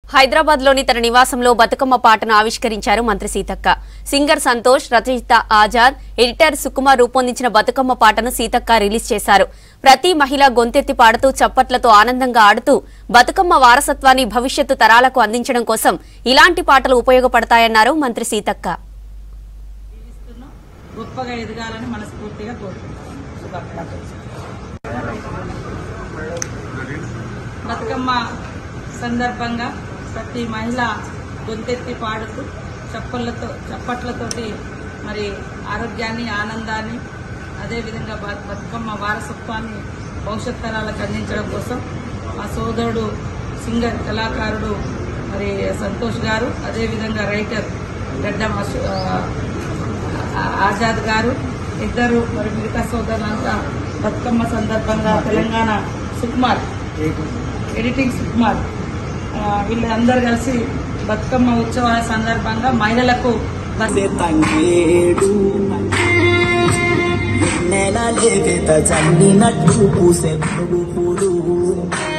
హైదరాబాద్ లోని తన నివాసంలో బతుకమ్మ పాటను ఆవిష్కరించారు మంత్రి సీతక్క సింగర్ సంతోష్ రచయిత ఆజాద్ ఎడిటర్ సుకుమార్ రూపొందించిన బతుకమ్మ పాటను సీతక్క రిలీజ్ చేశారు ప్రతి మహిళ గొంతెత్తి పాడుతూ చప్పట్లతో ఆనందంగా ఆడుతూ బతుకమ్మ వారసత్వాన్ని భవిష్యత్తు తరాలకు అందించడం కోసం ఇలాంటి పాటలు ఉపయోగపడతాయన్నారు మంత్రి సీతక్క జీవిస్తున్నాం గొప్పగా ఎదగాలని మనస్ఫూర్తిగా కోరుకుంటున్నాం శుభాకాంక్షలు బతుకమ్మ సందర్భంగా ప్రతి మహిళ గొంతెత్తి పాడుతూ చప్పళ్ళతో చప్పట్లతోటి మరి ఆరోగ్యాన్ని ఆనందాన్ని అదేవిధంగా బ- బతుకమ్మ వారసత్వాన్ని భవిష్యత్ తరాలకు అందించడం కోసం మా సోదరుడు సింగర్ కళాకారుడు మరి సంతోష్ గారు అదేవిధంగా రైటర్ గడ్డం అశో- ఆ, ఆజాద్ గారు ఇద్దరు మరి మిగతా సోదరులంతా బతుకమ్మ సందర్భంగా తెలంగాణ సుకుమార్ ఎడిటింగ్ సుకుమార్ ఆ, వీళ్ళందరూ కలిసి బతుకమ్మ ఉత్సవాల సందర్భంగా మహిళలకు బస్ తంగేడు నెల లేత చల్లినట్టు పూసే పురుగు పూలు